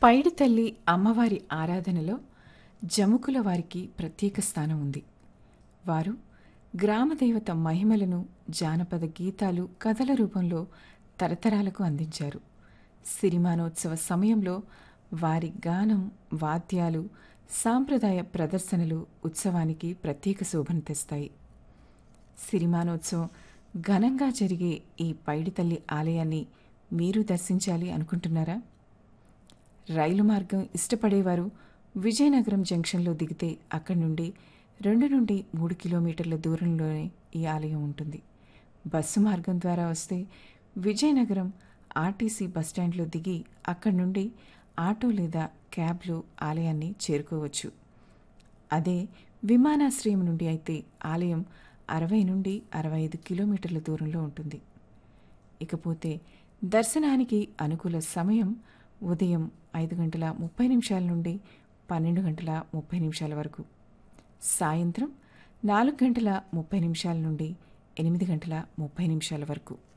పైడి తల్లి అమ్మవారి ఆరాధనలో జముకుల వారికి ప్రత్యేక స్థానం ఉంది వారు గ్రామదేవత మహిమలను జానపద గీతాలు కథల రూపంలో తరతరాలకు అందించారు సిరిమానోత్సవ సమయంలో వారి గానం వాద్యాలు సాంప్రదాయ ప్రదర్శనలు ఉత్సవానికి ప్రత్యేక శోభను తెస్తాయి సిరిమానోత్సవం ఘనంగా జరిగే ఈ పైడితల్లి ఆలయాన్ని మీరు దర్శించాలి అనుకుంటున్నారా రైలు మార్గం ఇష్టపడేవారు విజయనగరం జంక్షన్లో దిగితే అక్కడి నుండి రెండు నుండి మూడు కిలోమీటర్ల దూరంలోనే ఈ ఆలయం ఉంటుంది బస్సు మార్గం ద్వారా వస్తే విజయనగరం ఆర్టీసీ బస్టాండ్లో దిగి అక్కడి నుండి ఆటో లేదా క్యాబ్లో ఆలయాన్ని చేరుకోవచ్చు అదే విమానాశ్రయం నుండి అయితే ఆలయం అరవై నుండి అరవై ఐదు కిలోమీటర్ల దూరంలో ఉంటుంది ఇకపోతే దర్శనానికి అనుకూల సమయం ఉదయం ఐదు గంటల ముప్పై నిమిషాల నుండి పన్నెండు గంటల ముప్పై నిమిషాల వరకు సాయంత్రం నాలుగు గంటల ముప్పై నిమిషాల నుండి ఎనిమిది గంటల ముప్పై నిమిషాల వరకు